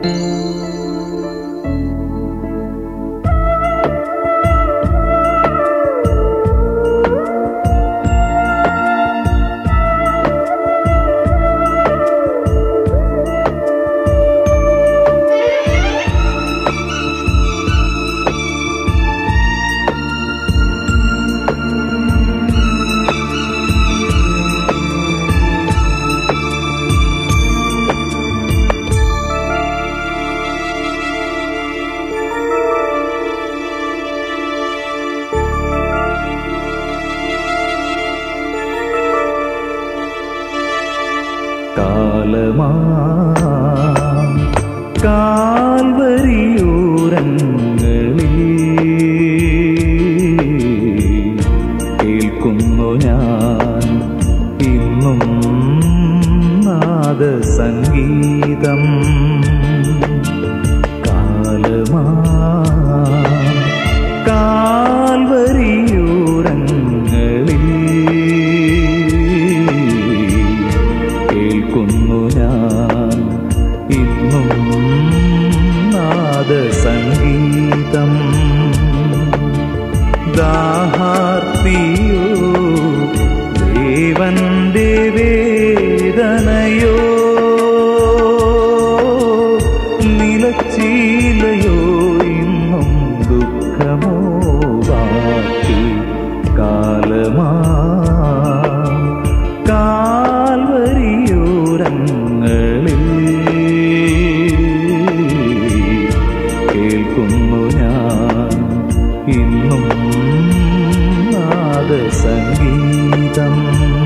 കാലമാ കാൽവരിയൂരങ്ങളിൽ കേൾക്കുന്നു ഞാൻ ഇന്നും നാദ സംഗീതം കാലമാ കാൽവരിയൂരങ്ങളിൽ കേൾക്കുന്നു ഞാൻ ഇന്നും നാദ സംഗീതം ദാഹാർത്തിയോ ദേവന്റെ വേദനയോ നിലച്ചീലയോ ഇന്നും ദുഃഖമോ ബാക്കി കാലമാ കാൽവരിയൂരങ്ങളിൽ കേൾക്കുന്നു ഞാൻ ഇന്നും നാദ സംഗീതം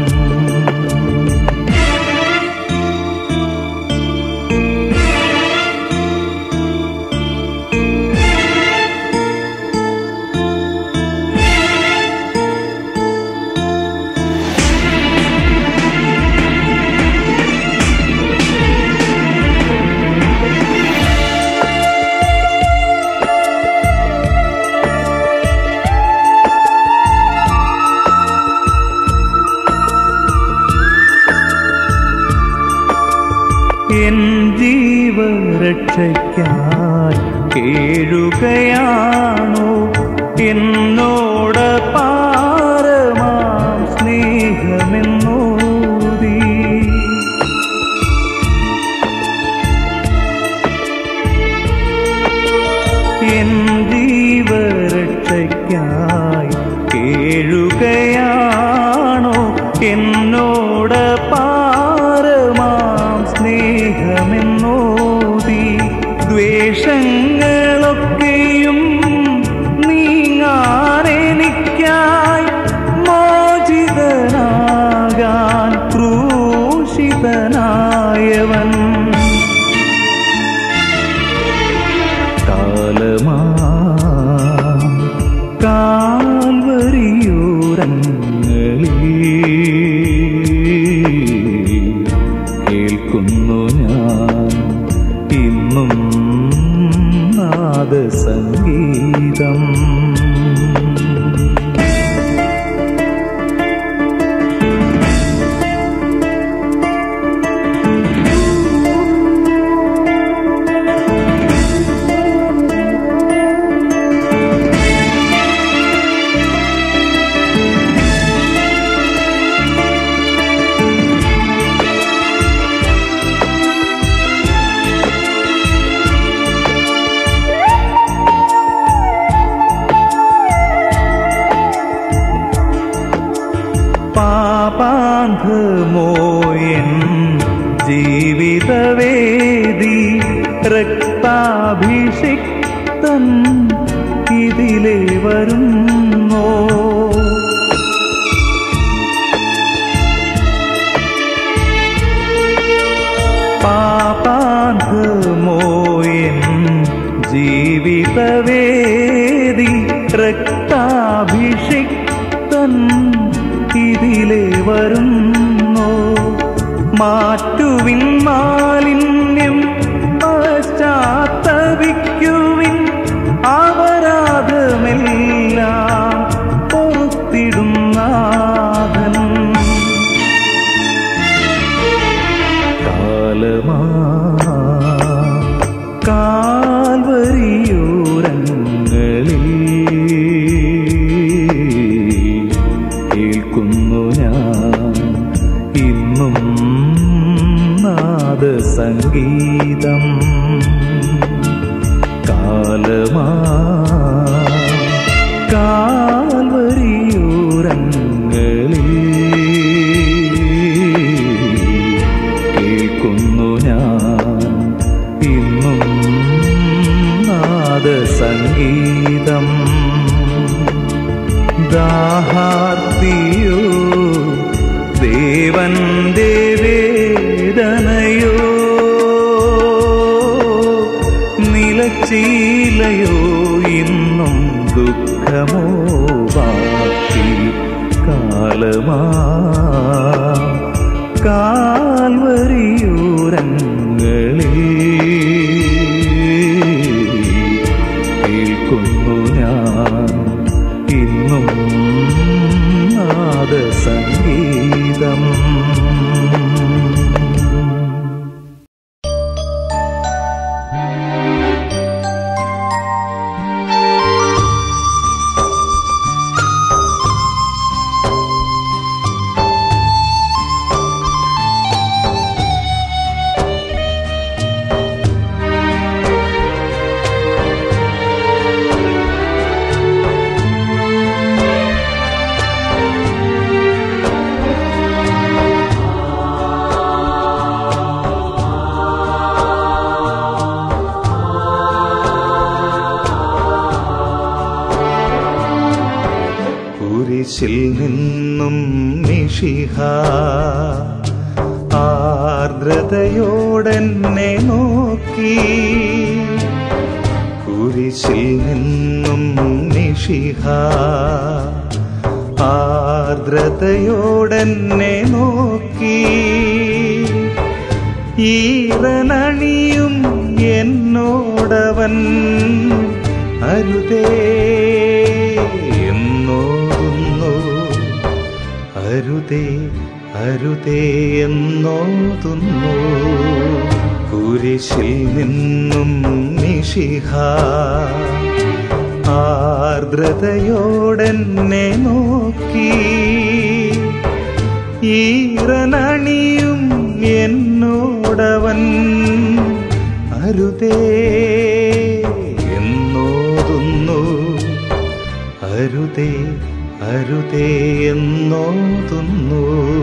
എൻ ജീവരക്ഷയ്ക്കായി കേഴുകയാണോ എന്നോട് പാരമാം സ്നേഹമെന്നോതി എൻ ജീവരക്ഷയ്ക്കായി കേഴുകയാണോ എന്നോട് പാരമാം സ്നേഹമെന്നോതി ദ്വേഷങ്ങളൊക്കെയും നീങ്ങാനെനിക്കായി മോചിതനാകാൻ ക്രൂശിതനായവൻ കാലമാ കാൽവരിയൂരങ്ങളിൽ കേൾക്കുന്നു ഞാൻ ഇന്നും നാദ സംഗീതം പാപാന്ധമോയൻ ജീവിതവേദി രക്താഭിഷിക്തൻ ഇതിലെ വരുന്നോ പാപാന്ധമോയൻ ജീവിതവേദി രക്താഭിഷിക്തൻ ഇതിലെ വരുന്നോ മാറ്റുവിൻ മാലിന്യം പശ്ചാത്തപിക്കുവിൻ അപരാധമെല്ലാം പൊറുത്തിടും നാഥൻ കാലമാ നാദസംഗീതം കാലമാ കാൽവരിയൂരങ്ങളിൽ കേൾക്കുന്നു ഞാൻ ഇന്നും നാദസംഗീതം ദാഹാർത്തിയോ ദേവന്റെ വേദനയോ നിലച്ചീലയോ ഇന്നും ദുഃഖമോ ബാക്കി കാലമാ കാൽവരിയൂരങ്ങളിൽ കേൾക്കുന്നു ഞാൻ ഇന്നും നാദസംഗീതം കുരിശിൽ നിന്നും മിഷിഹ ആർദ്രതയോടെന്നെ നോക്കി കുരിശിൽ നിന്നും മിഷിഹ ആർദ്രതയോടെന്നെ നോക്കി ഈറനണിയും എന്നോടവൻ അരുതേ എന്നോതുന്നു അരുതേ അരുതേ എന്നോതുന്നു കുരിശിൽ നിന്നും നിഷിഹ ആർദ്രതയോടെന്നെ നോക്കി ഈറനണിയും എന്നോടവൻ അരുതേ എന്നോതുന്നു അരുതേ അരുതേ എന്നോതുന്നു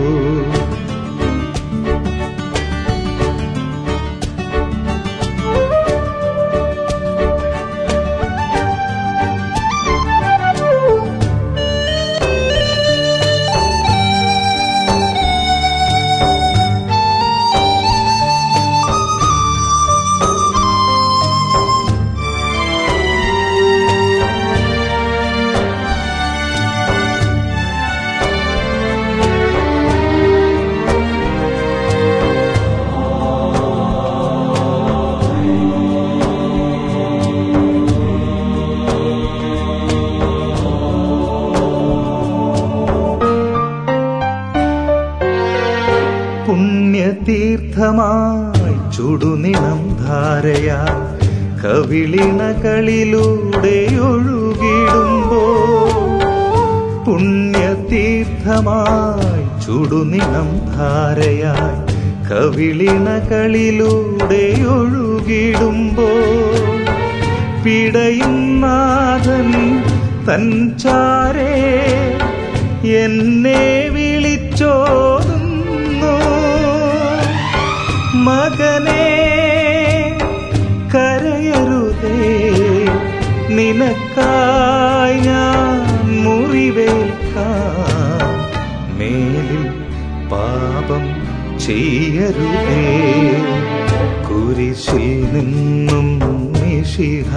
പുണ്യതീർത്ഥമായി ചുടുനിണം ധാരയാ കവിളിണകളിലൂടെ ഒഴുകിടുമ്പോ പുണ്യതീർത്ഥമായി ചുടുനിണം ധാരയായി കവിളിണകളിലൂടെ ഒഴുകിടുമ്പോ പിടയും നാഥൻ തൻചാരേ എന്നെ വിളിച്ചോതുന്നു മകനെ കരയരുതേ നിനക്കായി ഞാൻ മുറിവേൽക്കാം മേലിൽ പാപം ചെയ്യരുതേ കുരിശിൽ നിന്നും നിഷിഹ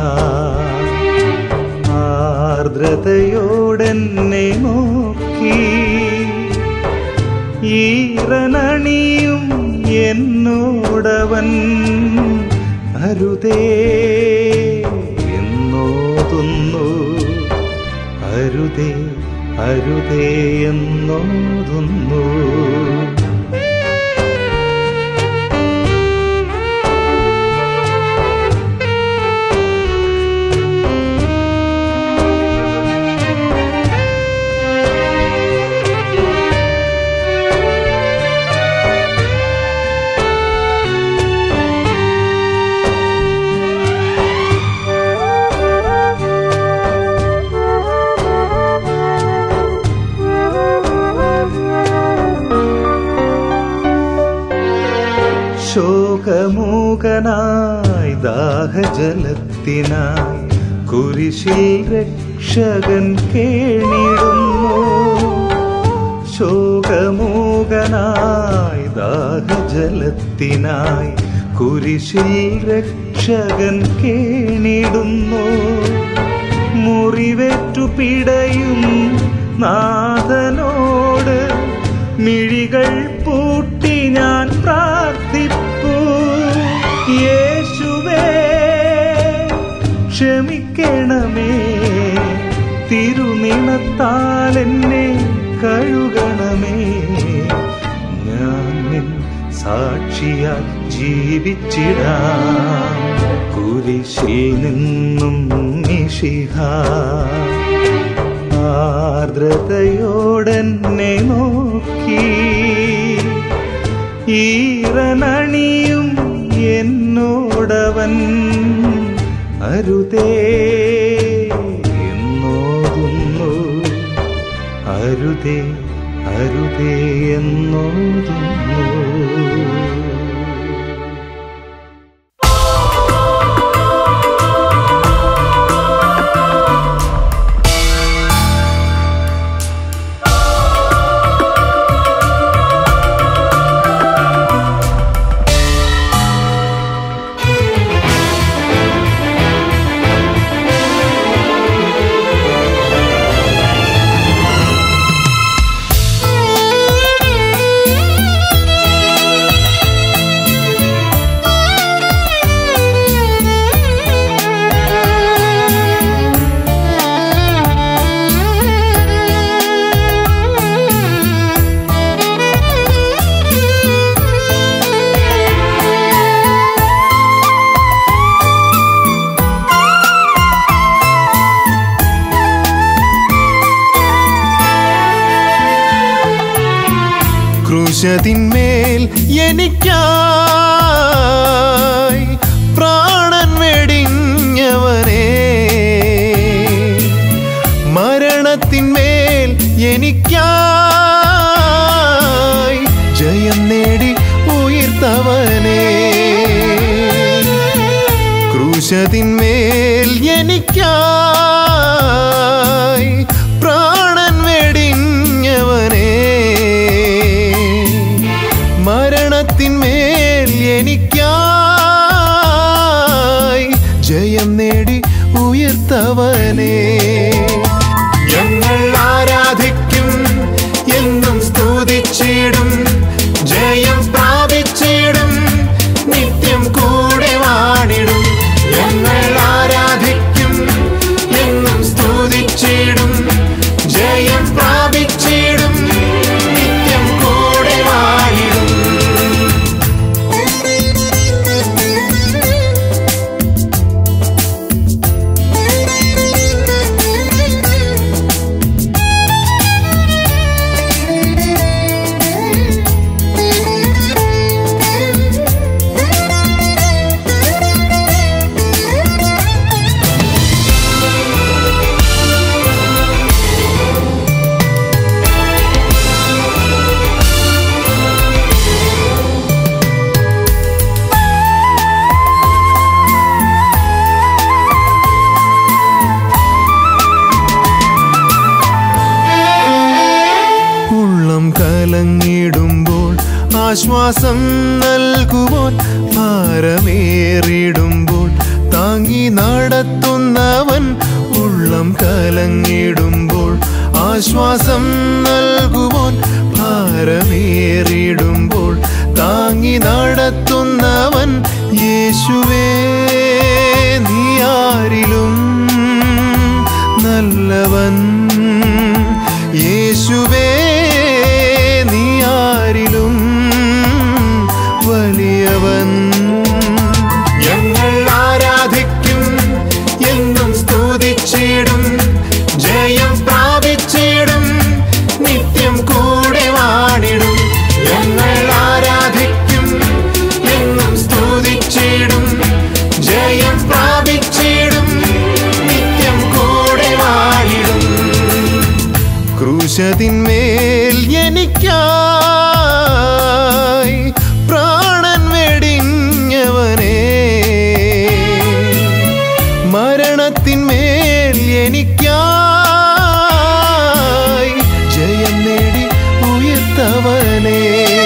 ആർദ്രതയോടെന്നെ നോക്കി ഈറനണിയും എന്നോടവൻ അരുതേ എന്നോതുന്നു അരുതേ അരുതേ എന്നോതുന്നു ശോകമൂകനായി ദാഹജലത്തിനായി കുരിശിൽ രക്ഷകൻ കേണിടുന്നു ശോകമൂകനായി ദാഹജലത്തിനായി കുരിശിൽ രക്ഷകൻ കേണിടുന്നു മുറിവേറ്റു പിടയും നാഥനോട് മിഴികൾ പൂട്ടി ഞാൻ പ്രാർത്ഥിപ്പൂ യേശുവേ ക്ഷമിക്കണമേ തിരുനിണത്താൽ എന്നെ കഴുകണമേ ഞാൻ നിൻ സാക്ഷിയാൽ ജീവിച്ചിടാം കുരിശിൽ നിന്നും നിഷിഹ ആർദ്രതയോടെന്നെ നോക്കി ഈറനണിയും എന്നോടവൻ അരുതേ എന്നോതുന്നു അരുതേ അരുതേ എന്നോതുന്നു ക്രൂശതിന്മേൽ എനിക്കായി പ്രാണൻ വെടിഞ്ഞവനേ മരണത്തിന്മേൽ എനിക്കായി ജയം നേടി ഉയർത്തവനേ ക്രൂശതിന്മേൽ എനിക്കായി പ്രാണൻ വെടിഞ്ഞവനേ മരണത്തിന്മേൽ എനിക്കായി ജയം നേടി ഉയർത്തവനേ ഞങ്ങൾ ആരാധിക്കും എന്നും സ്തുതിച്ചിടും ജയം പ്രാപിച്ചിടും നിത്യം കൂടെ വാണിടും ഞങ്ങൾ ആരാധിക്കും എന്നും സ്തുതിച്ചിടും ജയം പ്രാപിച്ചിടും നിത്യം കൂടെ വാണിടും ഉള്ളം കലങ്ങിടുമ്പോൾ ആശ്വാസം നൽകുവാൻ ഭാരമേറിടുമ്പോൾ താങ്ങി നടത്തുന്നവൻ ഉള്ളം കലങ്ങിടുമ്പോൾ ആശ്വാസം നൽകുവാൻ ഭാരമേറിടുമ്പോൾ താങ്ങി നടത്തുന്നവൻ യേശുവേ നീ ആരിലും നല്ലവൻ യേശുവേ നീ ആരിലും വലിയവൻ ഞങ്ങൾ ആരാധിക്കും എന്നും സ്തുതിച്ചിടും ജയം പ്രാപിച്ചിടും നിത്യം കൂടെ വാണിടും ഞങ്ങൾ ആരാധിക്കും എന്നും സ്തുതിച്ചിടും എനിക്കായി ജയം നേടി ഉയർത്തവനേ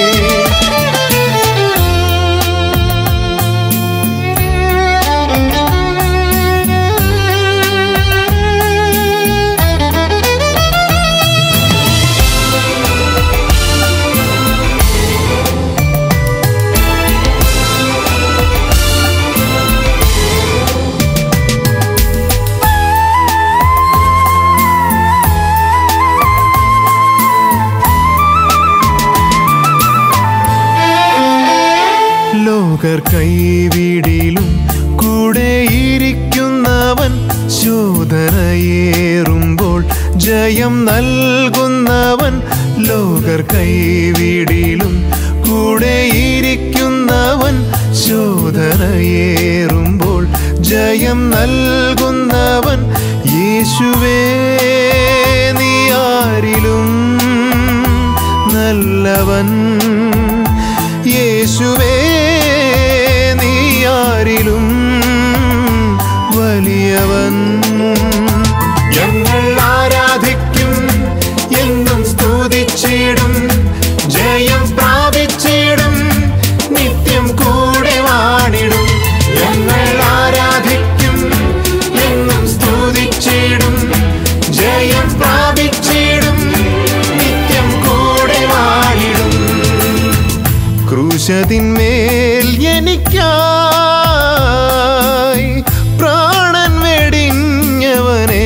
ലോകർ കൈവിടിലും കൂടെയിരിക്കുന്നവൻ ശോധനയേറുമ്പോൾ ജയം നൽകുന്നവൻ ലോകർ കൈവിടിലും കൂടെയിരിക്കുന്നവൻ ശോധനയേറുമ്പോൾ ജയം നൽകുന്നവൻ യേശുവേ നീ ആരിലും നല്ലവൻ യേശുവേ നീ ആരിലും വലിയവൻ ഞങ്ങൾ ആരാധിക്കും എന്നും സ്തുതിച്ചിടും ജയം പ്രാപിച്ചിടും നിത്യം കൂടെ വാണിടും ഞങ്ങൾ ആരാധിക്കും എന്നും സ്തുതിച്ചിടും ജയം പ്രാപിച്ചിടും നിത്യം കൂടെ വാണിടും ക്രൂശതിന്മേൽ എനിക്കായി പ്രാണൻ വെടിഞ്ഞവനേ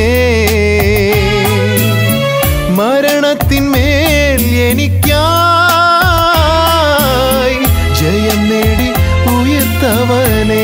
മരണത്തിന്മേൽ എനിക്കായി ജയം നേടി ഉയർത്തവനേ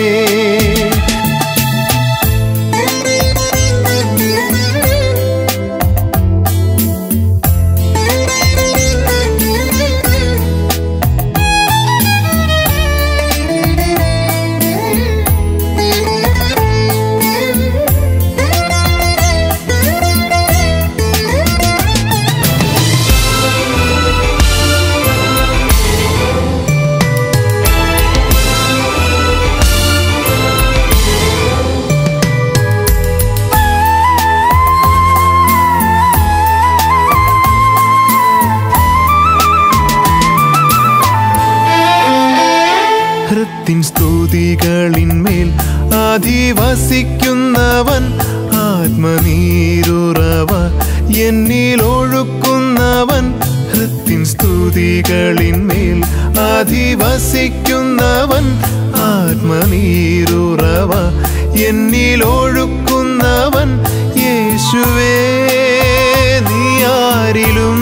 ഹൃത്തിൻ സ്തുതികളിന്മേൽ അധിവസിക്കുന്നവൻ ആത്മനീരുറവ എന്നിൽ ഒഴുക്കുന്നവൻ ഹൃത്തിൻ സ്തുതികളിന്മേൽ അധിവസിക്കുന്നവൻ ആത്മനീരുറവ എന്നിൽ ഒഴുക്കുന്നവൻ യേശുവേ നീ ആരിലും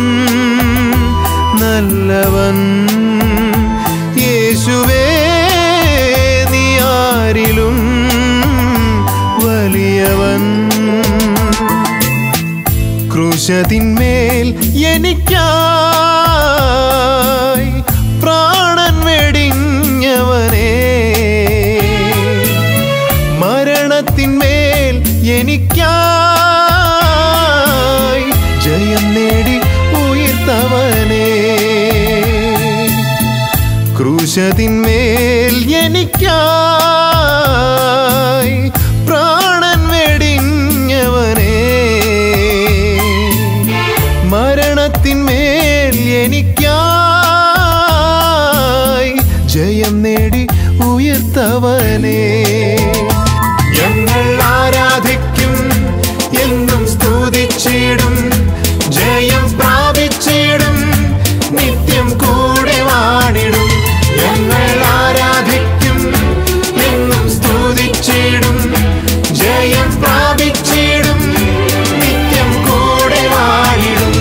നല്ലവൻ യേശുവേ നീ ആരിലും വലിയവൻ ക്രൂശതിന്മേൽ എനിക്കായി പ്രാണൻ വെടിഞ്ഞവനേ മരണത്തിന്മേൽ എനിക്കായി ജയം നേടി ഉയർത്തവനേ ക്രൂശതിന്മേൽ എനിക്കായി പ്രാണൻ വെടിഞ്ഞവനേ മരണത്തിന്മേൽ എനിക്കായി ജയം നേടി ഉയർത്തവനേ ഞങ്ങൾ ആരാധിക്കും എന്നും സ്തുതിച്ചിടും ജയം പ്രാപിച്ചിടും നിത്യം കൂടെ വാണിടും ഞങ്ങൾ ആരാധിക്കും എന്നും സ്തുതിച്ചിടും ജയം പ്രാപിച്ചിടും നിത്യം കൂടെ വാണിടും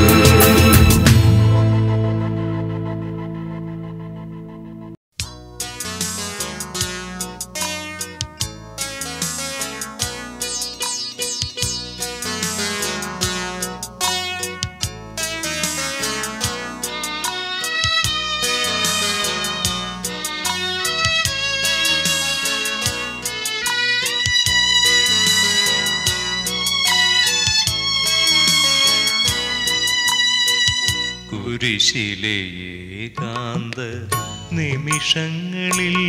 കുരിശിലെ ഏകാന്ത നിമിഷങ്ങളിൽ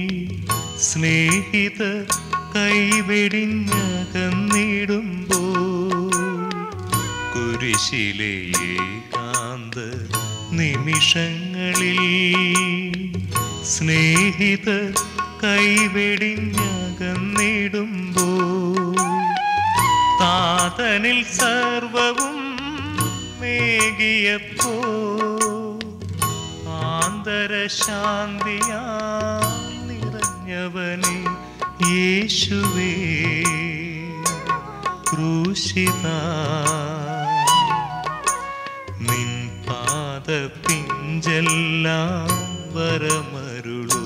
സ്നേഹിത കൈവെടിഞ്ഞകന്നിടുമ്പോൾ കുരിശിലെ ഏകാന്ത നിമിഷങ്ങളിൽ സ്നേഹിത കൈവെടിഞ്ഞകന്നിടുമ്പോ താതനിൽ സർവവും മേകിയപ്പോ ആന്തരശാന്തിയാ നിറഞ്ഞവനെ യേശുവേ ക്രൂശിത നിൻ പാദപിഞ്ചെല്ലാം വരമരുളൂ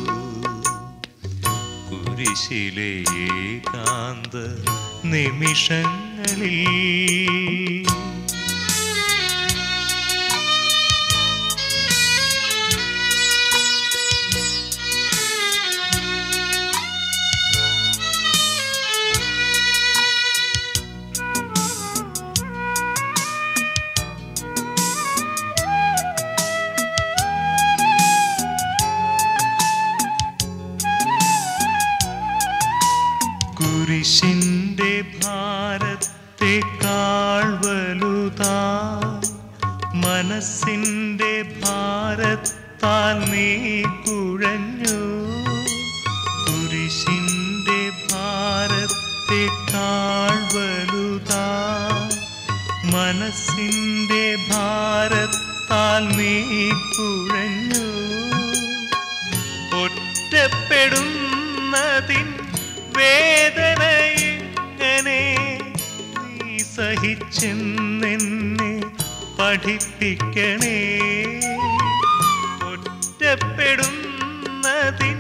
കുരിശിലെ ഏകാന്ത നിമിഷങ്ങളിൽ കുരിശിന്റെ ഭാരത്തെക്കാൾ വലുതാ മനസ്സിന്റെ ഭാരത്താൽ നീ കുഴഞ്ഞു കുരിശിന്റെ ഭാരത്തെക്കാൾ വലുതാ മനസ്സിന്റെ ഭാരത്താൽ നീ കുഴഞ്ഞു ഒറ്റപ്പെടുന്നതിൻ വേദനയെങ്ങനെ നീ സഹിച്ചെന്നെന്നെ പഠിപ്പിക്കണേ ഒറ്റപ്പെടുന്നതിൻ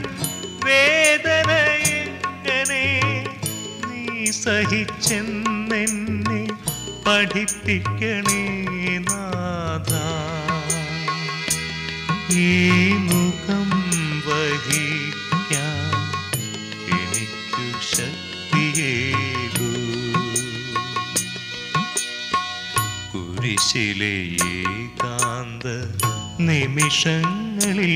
വേദനയെങ്ങനെ നീ സഹിച്ചെന്നെന്നെ പഠിപ്പിക്കണേ നാഥ ഈ മുഖം വഹിക്കാൻ എനിക്കു ശക്തിയേകൂ കുരിശിലെ ഏകാന്ത നിമിഷങ്ങളിൽ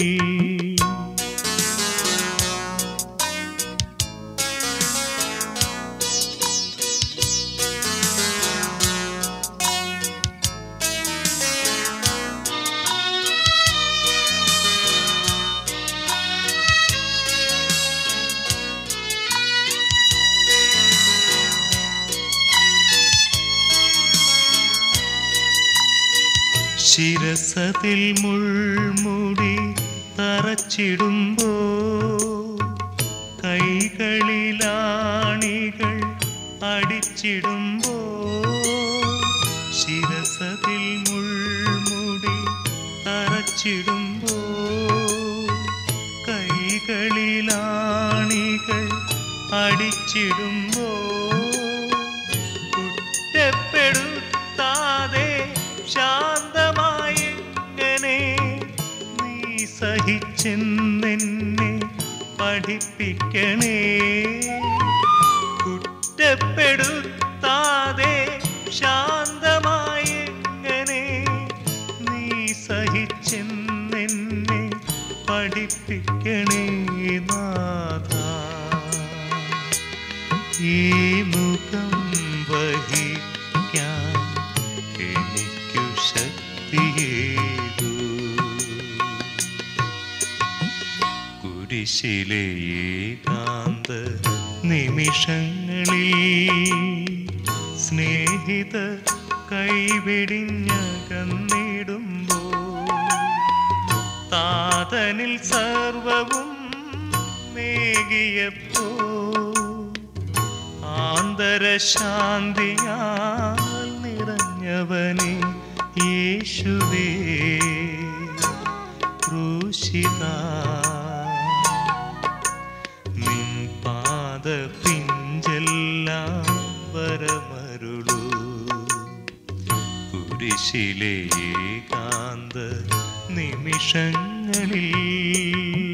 ശിരസതിൽ മുൾമുടി തറച്ചിടുമ്പോ കൈകളിലാണികൾ അടിച്ചിടുമ്പോ ശിരസതിൽ മുൾമുടി തറച്ചിടുമ്പോ കൈകളിലാണികൾ അടിച്ചിടുമ്പോ കുറ്റപ്പെടുത്താതെ ശാന്തമായി എങ്ങനെ നീ സഹിച്ചെന്നെന്നെ പഠിപ്പിക്കണേ കുറ്റപ്പെടുത്താതെ ശാന്തമായി എങ്ങനെ നീ സഹിച്ചെന്നെന്നെ പഠിപ്പിക്കണേ നാഥ ഈ മുഖം വഹിക്കാൻ എനിക്കു ശക്തിയേകൂ കുരിശിലെ ഏകാന്ത നിമിഷങ്ങളിൽ സ്നേഹിത കൈവെടിഞ്ഞകന്നിടുമ്പോ താതനിൽ സർവവും മേകിയപ്പോ ആന്തരശാന്തിയാൽ നിറഞ്ഞവനെ യേശുവേ ക്രൂശിത നിൻ പാദ പിഞ്ചെല്ലാം വരമരുളൂ കുരിശിലെ ഏകാന്ത നിമിഷങ്ങളിൽ